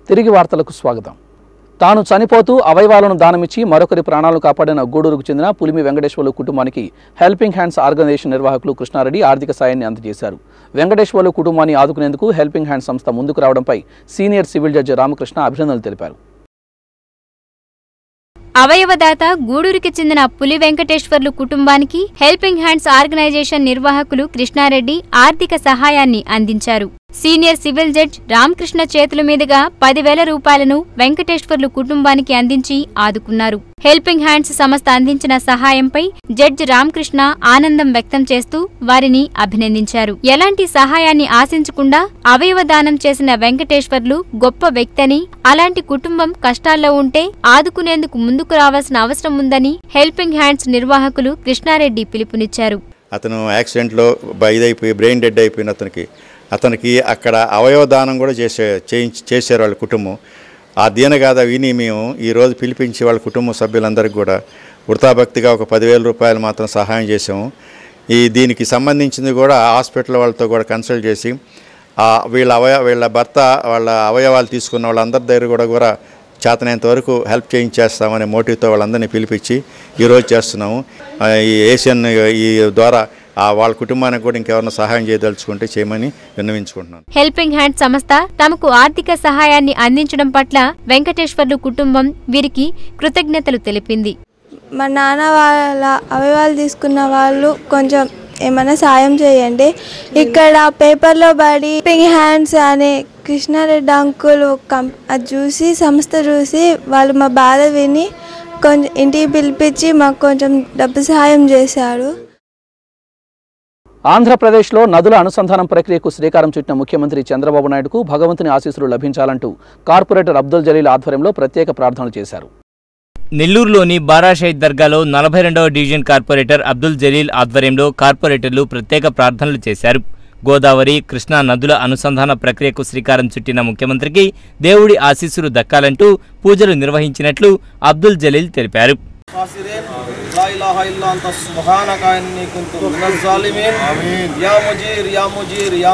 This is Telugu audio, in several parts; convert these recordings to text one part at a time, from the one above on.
తిరిగి వార్తలకు స్వాగతం తాను చనిపోతూ అవయవాలను దానమిచ్చి మరొకరి ప్రాణాలను కాపాడిన గూడూరుకు చెందిన పులిమి వెంకటేశ్వర్లు కుటుంబానికి హెల్పింగ్ హ్యాండ్స్ ఆర్గనైజేషన్ నిర్వాహకులు కృష్ణారెడ్డి ఆర్థిక సాయాన్ని అందజేశారు వెంకటేశ్వర్లు కుటుంబాన్ని ఆదుకునేందుకు హెల్పింగ్ హ్యాండ్స్ సంస్థ ముందుకు రావడంపై సీనియర్ సివిల్ జడ్జి రామకృష్ణ అభినందనలు తెలిపారు అవయవదాత గూడూరుకి చెందిన పులి వెంకటేశ్వర్లు కుటుంబానికి హెల్పింగ్ హ్యాండ్స్ ఆర్గనైజేషన్ నిర్వాహకులు కృష్ణారెడ్డి ఆర్థిక సహాయాన్ని అందించారు సీనియర్ సివిల్ జడ్జ్ రామకృష్ణ చేతుల మీదుగా పదివేల రూపాయలను వెంకటేశ్వర్లు కుటుంబానికి అందించి ఆదుకున్నారు హెల్పింగ్ హ్యాండ్స్ సంస్థ అందించిన సహాయంపై జడ్జ్ రామకృష్ణ ఆనందం వ్యక్తం చేస్తూ వారిని అభినందించారు ఎలాంటి సహాయాన్ని ఆశించకుండా అవయవ దానం చేసిన వెంకటేశ్వర్లు గొప్ప వ్యక్తని అలాంటి కుటుంబం కష్టాల్లో ఉంటే ఆదుకునేందుకు ముందుకు రావాల్సిన అవసరం ఉందని హెల్పింగ్ హ్యాండ్స్ నిర్వాహకులు కృష్ణారెడ్డి పిలుపునిచ్చారు అతను యాక్సిడెంట్లో బ- ఇదైపోయి బ్రెయిన్ డెడ్ అయిపోయిన అతనికి అతనికి అక్కడ అవయవ దానం కూడా చేసే చేయించి చేశారు వాళ్ళ కుటుంబం ఆ దీనగాథ విని మేము ఈరోజు పిలిపించి వాళ్ళ కుటుంబ సభ్యులందరికీ కూడా వృతాభక్తిగా ఒక పదివేల రూపాయలు మాత్రం సహాయం చేసాము ఈ దీనికి సంబంధించింది కూడా హాస్పిటల్ వాళ్ళతో కూడా కన్సల్ట్ చేసి ఆ వీళ్ళ అవయ వీళ్ళ భర్త వాళ్ళ అవయవాలు తీసుకున్న వాళ్ళందరి దగ్గర కూడా కూడా చేతనైనంత వరకు హెల్ప్ చేయించేస్తామనే మోటివ్తో వాళ్ళందరినీ పిలిపించి ఈరోజు చేస్తున్నాము ఆ, ఈ ఏషియన్ ఈ ద్వారా ఆ వాళ్ళ కుటుంబానికి కూడా ఇంకెవరైనా సహాయం చేయదలుచుకుంటే చేయమని విన్నవించుకుంటున్నాను హెల్పింగ్ హ్యాండ్ సంస్థ తమకు ఆర్థిక సహాయాన్ని అందించడం పట్ల వెంకటేశ్వర్లు కుటుంబం వీరికి కృతజ్ఞతలు తెలిపింది మా నాన్న వాళ్ళ అవయవాలు తీసుకున్న వాళ్ళు కొంచెం ఏమైనా సాయం చేయండి ఇక్కడ పేపర్లో పడి పింగ్ హ్యాండ్స్ అనే కృష్ణారెడ్డి అంకుల్ కం అది చూసి సంస్థ చూసి వాళ్ళు మా బాధ విని కొంచెం ఇంటికి పిలిపించి మాకు కొంచెం డబ్బు సహాయం చేశారు ఆంధ్రప్రదేశ్లో నదుల అనుసంధానం ప్రక్రియకు శ్రీకారం చుట్టిన ముఖ్యమంత్రి చంద్రబాబు నాయుడుకు భగవంతుని ఆశీస్సులు లభించాలంటూ కార్పొరేటర్ అబ్దుల్ జలీల్ ఆధ్వర్యంలో ప్రత్యేక ప్రార్థనలు చేశారు నెల్లూరులోని బారాషాయిద్ దర్గాలో నలభై రెండవ డివిజన్ కార్పొరేటర్ అబ్దుల్ జలీల్ ఆధ్వర్యంలో కార్పొరేటర్లు ప్రత్యేక ప్రార్థనలు చేశారు గోదావరి కృష్ణా నదుల అనుసంధాన ప్రక్రియకు శ్రీకారం చుట్టిన ముఖ్యమంత్రికి దేవుడి ఆశీస్సులు దక్కాలంటూ పూజలు నిర్వహించినట్లు అబ్దుల్ జలీల్ తెలిపారు خاسرين لا إله إلا أنت سبحانك إني كنت من الظالمين يا مجير يا مجير يا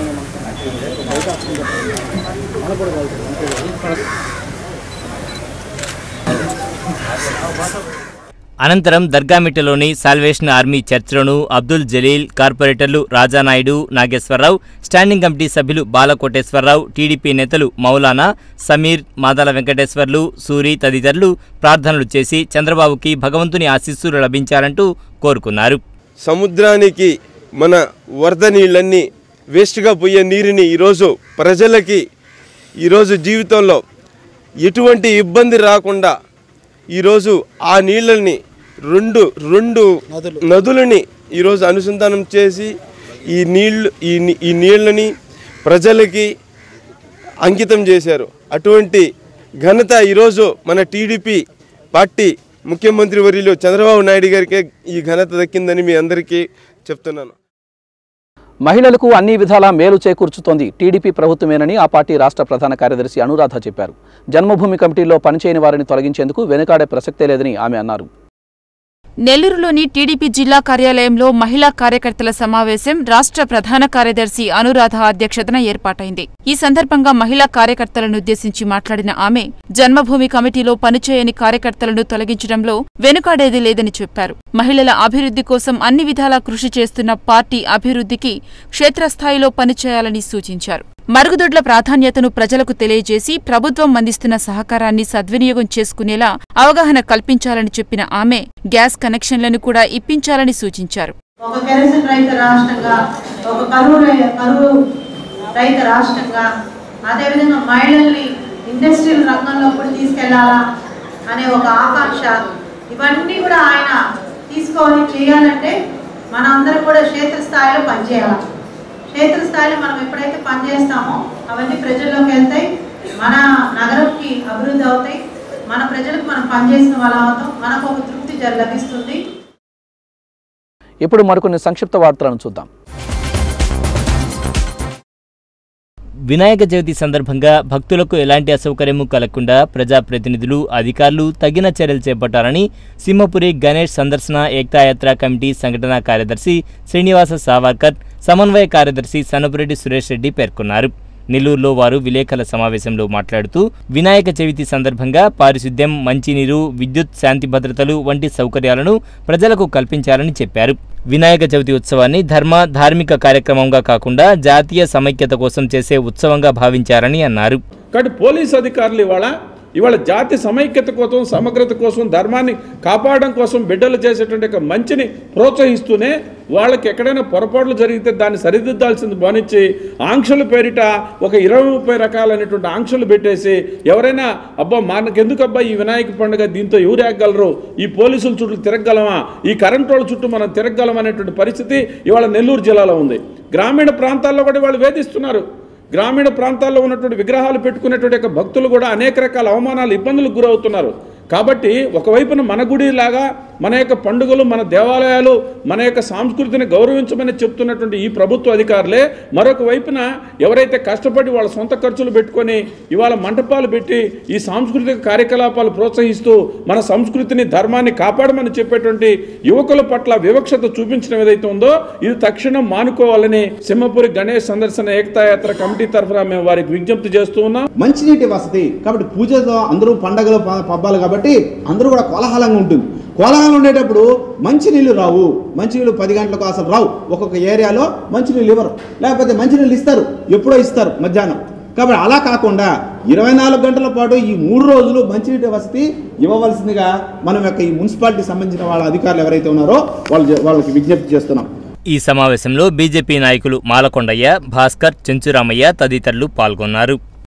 అనంతరం దర్గామిట్టలోని సాల్వేషన్ ఆర్మీ చర్చ్లోను అబ్దుల్ జలీల్ కార్పొరేటర్లు రాజానాయుడు నాగేశ్వరరావు స్టాండింగ్ కమిటీ సభ్యులు బాలకోటేశ్వరరావు టీడీపీ నేతలు మౌలానా సమీర్ మాదాల వెంకటేశ్వర్లు సూరి తదితరులు ప్రార్థనలు చేసి చంద్రబాబుకి భగవంతుని ఆశీస్సులు లభించాలంటూ కోరుకున్నారు సముద్రానికి మన వరద నీళ్ళన్నీ వేస్ట్గా పోయే నీరుని ఈరోజు ప్రజలకి ఈరోజు జీవితంలో ఎటువంటి ఇబ్బంది రాకుండా ఈరోజు ఆ నీళ్ళని రెండు రెండు నదులని ఈరోజు అనుసంధానం చేసి ఈ నీళ్ళు ఈ ని- ఈ నీళ్ళని ప్రజలకి అంకితం చేశారు అటువంటి ఘనత ఈరోజు మన టీడీపీ పార్టీ ముఖ్యమంత్రి వర్యులు చంద్రబాబు నాయుడు గారికే ఈ ఘనత దక్కిందని మీ అందరికీ చెప్తున్నాను మహిళలకు అన్ని విధాలా మేలు చేకూర్చుతోంది టీడీపీ ప్రభుత్వమేనని ఆ పార్టీ రాష్ట్ర ప్రధాన కార్యదర్శి అనురాధ చెప్పారు జన్మభూమి కమిటీలో పనిచేయని వారిని తొలగించేందుకు వెనుకాడే ప్రసక్తే లేదని ఆమె అన్నారు నెల్లూరులోని టీడీపీ జిల్లా కార్యాలయంలో మహిళా కార్యకర్తల సమావేశం రాష్ట్ర ప్రధాన కార్యదర్శి అనురాధ అధ్యక్షతన ఏర్పాటైంది ఈ సందర్భంగా మహిళా కార్యకర్తలను ఉద్దేశించి మాట్లాడిన ఆమె జన్మభూమి కమిటీలో పనిచేయని కార్యకర్తలను తొలగించడంలో వెనుకాడేది లేదని చెప్పారు మహిళల అభివృద్ధి కోసం అన్ని విధాలా కృషి చేస్తున్న పార్టీ అభివృద్ధికి క్షేత్రస్థాయిలో పనిచేయాలని సూచించారు మరుగుదొడ్ల ప్రాధాన్యతను ప్రజలకు తెలియజేసి ప్రభుత్వం అందిస్తున్న సహకారాన్ని సద్వినియోగం చేసుకునేలా అవగాహన కల్పించాలని చెప్పిన ఆమె గ్యాస్ కనెక్షన్లను కూడా ఇప్పించాలని సూచించారు ఒక కెరసిన్ రైతు రాష్ట్రంగా ఒక కరువు రై- కరువు రైతు రాష్ట్రంగా అదేవిధంగా మహిళల్ని ఇండస్ట్రియల్ రంగంలో కూడా తీసుకెళ్లాలా అనే ఒక ఆకాంక్ష ఇవన్నీ కూడా ఆయన తీసుకొని చేయాలంటే మనందరం కూడా క్షేత్రస్థాయిలో పనిచేయాలి క్షేత్రస్థాయిలో మనం ఎప్పుడైతే పనిచేస్తామో అవన్నీ ప్రజల్లోకి వెళ్తాయి మన నగరంకి అభివృద్ధి అవుతాయి మన ప్రజలకు మనం పనిచేసిన వాళ్ళం అవుతాం మనకు ఒక తృప్తి జ- లభిస్తుంది ఇప్పుడు మరికొన్ని సంక్షిప్త వార్తలను చూద్దాం వినాయక చవితి సందర్భంగా భక్తులకు ఎలాంటి అసౌకర్యము కలగకుండా ప్రజాప్రతినిధులు అధికారులు తగిన చర్యలు చేపట్టాలని సింహపురి గణేష్ సందర్శన ఏక్తాయాత్ర కమిటీ సంఘటనా కార్యదర్శి శ్రీనివాస సావర్కర్ సమన్వయ కార్యదర్శి సనపురెడ్డి సురేష్ రెడ్డి పేర్కొన్నారు నెల్లూరులో వారు విలేకరుల సమావేశంలో మాట్లాడుతూ వినాయక చవితి సందర్భంగా పారిశుద్ధ్యం మంచినీరు విద్యుత్ శాంతి భద్రతలు వంటి సౌకర్యాలను ప్రజలకు కల్పించాలని చెప్పారు వినాయక చవితి ఉత్సవాన్ని ధర్మ ధార్మిక కార్యక్రమంగా కాకుండా జాతీయ సమైక్యత కోసం చేసే ఉత్సవంగా భావించారని అన్నారు కాబట్టి పోలీస్ అధికారులు ఇవాళ ఇవాళ జాతి సమైక్యత కోసం సమగ్రత కోసం ధర్మాన్ని కాపాడడం కోసం బిడ్డలు చేసేటువంటి ఒక మంచిని ప్రోత్సహిస్తూనే వాళ్ళకి ఎక్కడైనా పొరపాట్లు జరిగితే దాన్ని సరిదిద్దాల్సింది బానిచ్చి ఆంక్షల పేరిట ఒక ఇరవై ముప్పై రకాలైనటువంటి ఆంక్షలు పెట్టేసి ఎవరైనా అబ్బా మనకెందుకు అబ్బా ఈ వినాయక పండుగ దీంతో ఎవరు ఎక్కగలరు ఈ పోలీసుల చుట్టూ తిరగలమా ఈ కరెంట్ వాళ్ళ చుట్టూ మనం తిరగలం అనేటువంటి పరిస్థితి ఇవాళ నెల్లూరు జిల్లాలో ఉంది గ్రామీణ ప్రాంతాల్లో కూడా వాళ్ళు వేధిస్తున్నారు గ్రామీణ ప్రాంతాల్లో ఉన్నటువంటి విగ్రహాలు పెట్టుకునేటువంటి యొక్క భక్తులు కూడా అనేక రకాల అవమానాలు ఇబ్బందులకు గురవుతున్నారు కాబట్టి ఒకవైపున మన గుడిలాగా మన యొక్క పండుగలు మన దేవాలయాలు మన యొక్క సంస్కృతిని గౌరవించమని చెప్తున్నటువంటి ఈ ప్రభుత్వ అధికారులే మరొక వైపున ఎవరైతే కష్టపడి వాళ్ళ సొంత ఖర్చులు పెట్టుకొని ఇవాళ మంటపాలు పెట్టి ఈ సాంస్కృతిక కార్యకలాపాలు ప్రోత్సహిస్తూ మన సంస్కృతిని ధర్మాన్ని కాపాడమని చెప్పేటువంటి యువకుల పట్ల వివక్షత చూపించడం ఏదైతే ఉందో ఇది తక్షణం మానుకోవాలని సింహపురి గణేష్ సందర్శన ఏకతాయాత్ర కమిటీ తరఫున మేము వారికి విజ్ఞప్తి చేస్తూ ఉన్నాం మంచినీటి వసతి కాబట్టి పూజతో అందరూ పండగలు ప- పబ్బాలు కాబట్టి అందరూ కూడా కోలాహలంగా ఉంటుంది కోలాహలం ఉండేటప్పుడు మంచినీళ్ళు రావు మంచినీళ్ళు పది గంటలకు అసలు రావు ఒక్కొక్క ఏరియాలో మంచినీళ్ళు ఇవ్వరు లేకపోతే మంచినీళ్ళు ఇస్తారు ఎప్పుడో ఇస్తారు మధ్యాహ్నం కాబట్టి అలా కాకుండా ఇరవై నాలుగు గంటల పాటు ఈ మూడు రోజులు మంచినీటి వసతి ఇవ్వవలసిందిగా మనం యొక్క ఈ మున్సిపాలిటీ సంబంధించిన వాళ్ళ అధికారులు ఎవరైతే ఉన్నారో వాళ్ళు వాళ్ళకి విజ్ఞప్తి చేస్తున్నాం ఈ సమావేశంలో బీజేపీ నాయకులు మాలకొండయ్య భాస్కర్ చెంచురామయ్య తదితరులు పాల్గొన్నారు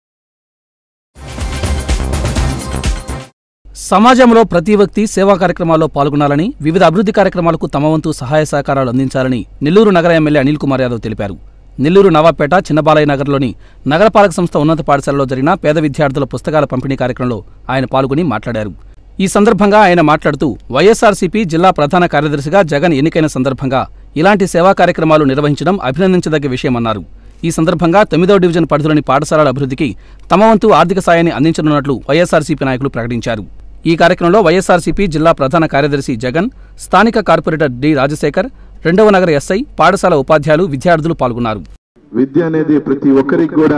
సమాజంలో ప్రతి వ్యక్తి సేవా కార్యక్రమాల్లో పాల్గొనాలని వివిధ అభివృద్ధి కార్యక్రమాలకు తమ వంతు సహాయ సహకారాలు అందించాలని నెల్లూరు నగర ఎమ్మెల్యే అనిల్ కుమార్ యాదవ్ తెలిపారు నెల్లూరు నవాపేట చిన్నబాలయ్య నగర్లోని నగరపాలక సంస్థ ఉన్నత పాఠశాలలో జరిగిన పేద విద్యార్థుల పుస్తకాల పంపిణీ కార్యక్రమంలో ఆయన పాల్గొని మాట్లాడారు ఈ సందర్భంగా ఆయన మాట్లాడుతూ వైఎస్ఆర్సీపీ జిల్లా ప్రధాన కార్యదర్శిగా జగన్ ఎన్నికైన సందర్భంగా ఇలాంటి సేవా కార్యక్రమాలు నిర్వహించడం అభినందించదగ్గ విషయమన్నారు ఈ సందర్భంగా తొమ్మిదవ డివిజన్ పరిధిలోని పాఠశాలల అభివృద్ధికి తమ వంతు ఆర్థిక సాయాన్ని అందించనున్నట్లు వైఎస్ఆర్సీపీ నాయకులు ప్రకటించారు ఈ కార్యక్రమంలో వైఎస్ఆర్సీపీ జిల్లా ప్రధాన కార్యదర్శి జగన్ స్థానిక కార్పొరేటర్ డి రాజశేఖర్ రెండవ నగర ఎస్ఐ పాఠశాల ఉపాధ్యాయులు విద్యార్థులు పాల్గొన్నారు విద్య అనేది ప్రతి ఒక్కరికి కూడా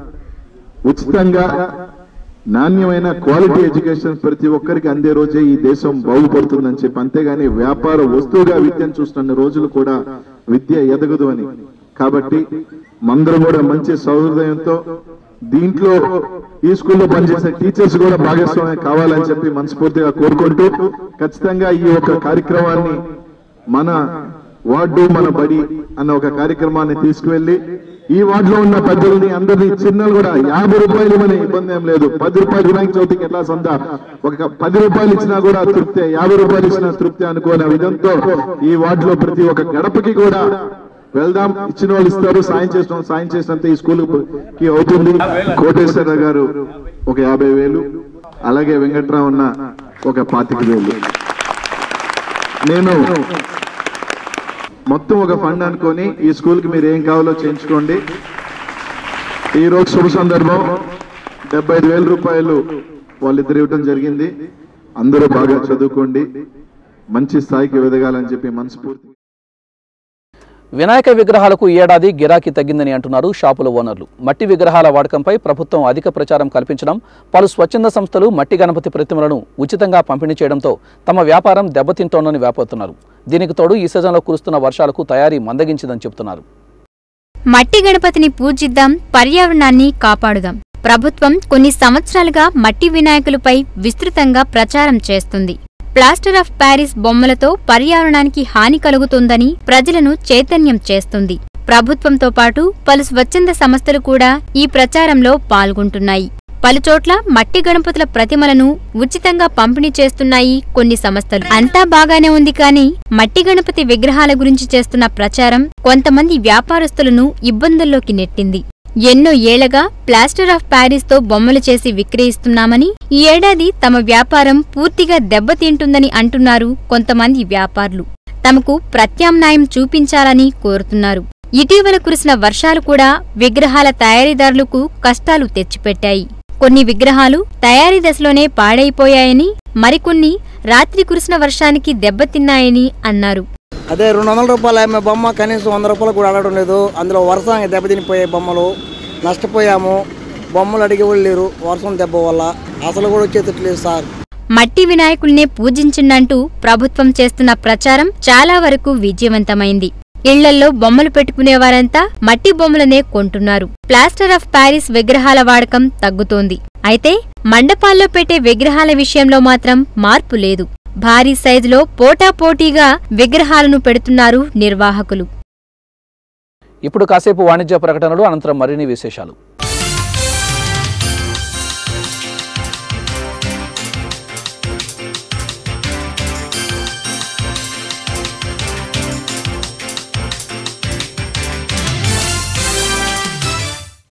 ఉచితంగా నాణ్యమైన క్వాలిటీ ఎడ్యుకేషన్ ప్రతి ఒక్కరికి అందే రోజే ఈ దేశం బాగుపడుతుందని చెప్పి అంతేగాని వ్యాపార వస్తువుగా విద్యను చూస్తున్న రోజులు కూడా విద్య ఎదగదు అని కాబట్టి మందరం కూడా మంచి సౌహృదయంతో దీంట్లో ఈ స్కూల్లో పనిచేసే టీచర్స్ కూడా భాగస్వామ్యం కావాలని చెప్పి మనస్ఫూర్తిగా కోరుకుంటూ ఖచ్చితంగా ఈ యొక్క కార్యక్రమాన్ని మన వార్డు మన బడి అన్న ఒక కార్యక్రమాన్ని తీసుకువెళ్లి ఈ వార్డులో ఉన్న పెద్దల్ని అందరినీ చిన్నలు కూడా యాభై రూపాయలు ఇవ్వని ఇబ్బంది ఏం లేదు పది రూపాయలు వినాయక చవితికి ఎట్లా సొంత ఒక పది రూపాయలు ఇచ్చినా కూడా తృప్తే యాభై రూపాయలు ఇచ్చినా తృప్తి అనుకునే విధంతో ఈ వార్డులో ప్రతి ఒక్క గడపకి కూడా వెళ్దాం ఇచ్చిన వాళ్ళు ఇస్తారు సాయం చేసిన వాళ్ళు సాయం చేసినంత ఈ స్కూల్ కి అవుతుంది కోటేశ్వర గారు ఒక యాభై వేలు అలాగే వెంకట్రావు ఉన్న ఒక పాతిక వేలు నేను మొత్తం ఒక ఫండ్ అనుకొని ఈ స్కూల్ కి మీరు ఏం కావాలో చేయించుకోండి ఈ రోజు శుభ సందర్భం డెబ్బై ఐదు వేల రూపాయలు వాళ్ళిద్దరు ఇవ్వడం జరిగింది అందరూ బాగా చదువుకోండి మంచి స్థాయికి ఎదగాలని చెప్పి మనస్ఫూర్తి వినాయక విగ్రహాలకు ఈ ఏడాది గిరాకీ తగ్గిందని అంటున్నారు షాపుల ఓనర్లు మట్టి విగ్రహాల వాడకంపై ప్రభుత్వం అధిక ప్రచారం కల్పించడం పలు స్వచ్ఛంద సంస్థలు మట్టి గణపతి ప్రతిమలను ఉచితంగా పంపిణీ చేయడంతో తమ వ్యాపారం దెబ్బతింటోందని వ్యాపోతున్నారు దీనికి తోడు ఈ సీజన్లో కురుస్తున్న వర్షాలకు తయారీ మందగించిందని చెబుతున్నారు మట్టి గణపతిని పూజిద్దాం పర్యావరణాన్ని కాపాడుదాం ప్రభుత్వం కొన్ని సంవత్సరాలుగా మట్టి వినాయకులపై విస్తృతంగా ప్రచారం చేస్తుంది ప్లాస్టర్ ఆఫ్ ప్యారిస్ బొమ్మలతో పర్యావరణానికి హాని కలుగుతుందని ప్రజలను చైతన్యం చేస్తుంది ప్రభుత్వంతో పాటు పలు స్వచ్ఛంద సంస్థలు కూడా ఈ ప్రచారంలో పాల్గొంటున్నాయి పలుచోట్ల మట్టి గణపతుల ప్రతిమలను ఉచితంగా పంపిణీ చేస్తున్నాయి కొన్ని సంస్థలు అంతా బాగానే ఉంది కానీ మట్టి గణపతి విగ్రహాల గురించి చేస్తున్న ప్రచారం కొంతమంది వ్యాపారస్తులను ఇబ్బందుల్లోకి నెట్టింది ఎన్నో ఏళ్లగా ప్లాస్టర్ ఆఫ్ ప్యారిస్ తో బొమ్మలు చేసి విక్రయిస్తున్నామని ఈ ఏడాది తమ వ్యాపారం పూర్తిగా దెబ్బతింటుందని అంటున్నారు కొంతమంది వ్యాపారులు తమకు ప్రత్యామ్నాయం చూపించాలని కోరుతున్నారు ఇటీవల కురిసిన వర్షాలు కూడా విగ్రహాల తయారీదారులకు కష్టాలు తెచ్చిపెట్టాయి కొన్ని విగ్రహాలు తయారీ దశలోనే పాడైపోయాయని మరికొన్ని రాత్రి కురిసిన వర్షానికి దెబ్బతిన్నాయని అన్నారు అదే రెండు వందల రూపాయలు అమ్మే బొమ్మ కనీసం వంద రూపాయలు కూడా అడగడం లేదు అందులో వర్షానికి దెబ్బతినిపోయే బొమ్మలు నష్టపోయాము బొమ్మలు అడిగి వాళ్ళు లేరు వర్షం దెబ్బ వల్ల అసలు కూడా వచ్చేటట్లేదు సార్ మట్టి వినాయకుల్నే పూజించిందంటూ ప్రభుత్వం చేస్తున్న ప్రచారం చాలా వరకు విజయవంతమైంది ఇళ్లల్లో బొమ్మలు పెట్టుకునేవారంతా మట్టి బొమ్మలనే కొంటున్నారు ప్లాస్టర్ ఆఫ్ ప్యారిస్ విగ్రహాల వాడకం తగ్గుతోంది అయితే మండపాల్లో పెట్టే విగ్రహాల విషయంలో మాత్రం మార్పు లేదు భారీ సైజులో పోటాపోటీగా విగ్రహాలను పెడుతున్నారు నిర్వాహకులు ఇప్పుడు కాసేపు వాణిజ్య ప్రకటనలు అనంతరం మరిన్ని విశేషాలు